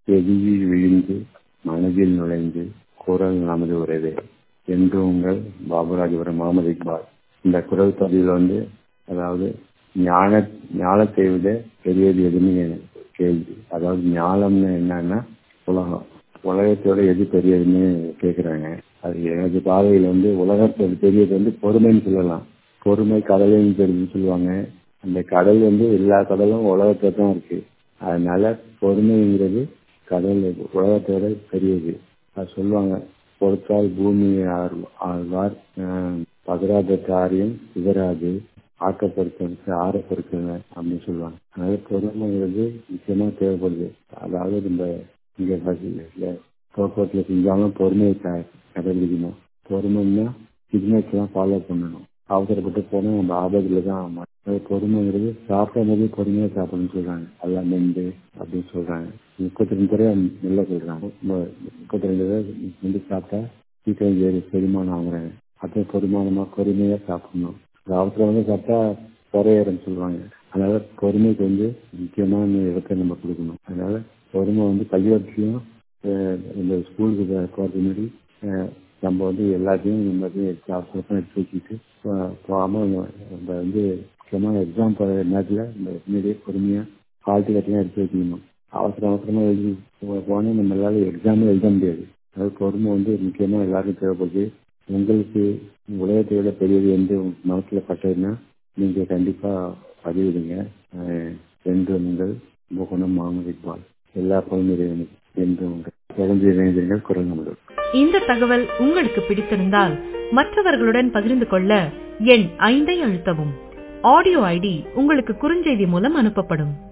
செவியில் விழுந்து மனதில் நுழைந்து குரல் நமது உறவே என்று உங்கள் பாபுராஜபுரம் முகமது இக்பால் இந்த குரல் பதிவில் வந்து அதாவது ஞான ஞானத்தை விட பெரியது எதுன்னு கேள்வி அதாவது ஞானம்னு என்னன்னா உலகம் உலகத்தோட எது பெரியதுன்னு கேட்குறாங்க அது எனது பார்வையில் வந்து உலகத்தோட பெரியது வந்து பொறுமைன்னு சொல்லலாம் பொறுமை கடலின் பெரியதுன்னு சொல்லுவாங்க அந்த கடல் வந்து எல்லா கடலும் உலகத்துல தான் இருக்கு அதனால பொறுமைங்கிறது கடல் உலகத்தோட பெரியது அது சொல்லுவாங்க பொறுத்தால் பூமி ஆழ்வார் பகராத காரியம் சிவராது ஆக்கப்படுத்த ஆற பொறுக்கங்க அப்படின்னு சொல்லுவாங்க அதனால பொறுமைங்கிறது நிச்சயமா தேவைப்படுது அதாவது நம்ம இங்க போக்குவரத்துல செஞ்சாலும் பொறுமையை கடைபிடிக்கணும் பொறுமைன்னா சிக்னல்ஸ்லாம் ஃபாலோ பண்ணணும் அவசரப்பட்டு போனால் நம்ம ஆபத்துல தான் ஆமாம் பொறுமைங்கிறது சாப்பிடும் போது பொறுமையாக சாப்பிடணும்னு சொல்றாங்க எல்லாம் மெண்டு அப்படின்னு சொல்றாங்க முப்பத்தி ரெண்டு தடவை நல்லா சொல்றாங்க முப்பத்தி ரெண்டு தடவை மெண்டு சாப்பிட்டா சீக்கிரம் செரிமானம் ஆகுறாங்க அப்போ பொறுமானமா பொறுமையா சாப்பிடணும் அவசரம் வந்து சாப்பிட்டா குறையறன்னு சொல்லுவாங்க அதனால பொறுமைக்கு வந்து முக்கியமான இடத்தை நம்ம கொடுக்கணும் அதனால பொறுமை வந்து பள்ளிக்கூடத்துலையும் இந்த ஸ்கூலுக்கு போகிறதுக்கு முன்னாடி நம்ம வந்து எல்லாத்தையும் நம்ம வந்து அவசரமாக எடுத்து வச்சுட்டு போகாமல் நம்ம வந்து முக்கியமான எக்ஸாம் போகிற நேரத்தில் நம்ம முன்னாடியே பொறுமையாக ஹால் டிக்கெட்லாம் எடுத்து வைக்கணும் அவசர அவசரமாக எழுதி போனால் நம்மளால எக்ஸாமே எழுத முடியாது அதாவது பொறுமை வந்து முக்கியமாக எல்லாருக்கும் தேவைப்படுது உங்களுக்கு உலகத்தை விட பெரியது எந்த மனசில் பட்டதுன்னா நீங்கள் கண்டிப்பாக பதிவிடுங்க என்று உங்கள் முகனம் மாமதிப்பால் எல்லா பகுதியும் என்று உங்கள் தொடர்ந்து இணைந்தீர்கள் குரல் நம்மளோட இந்த தகவல் உங்களுக்கு பிடித்திருந்தால் மற்றவர்களுடன் பகிர்ந்து கொள்ள எண் ஐந்தை அழுத்தவும் ஆடியோ ஐடி உங்களுக்கு குறுஞ்செய்தி மூலம் அனுப்பப்படும்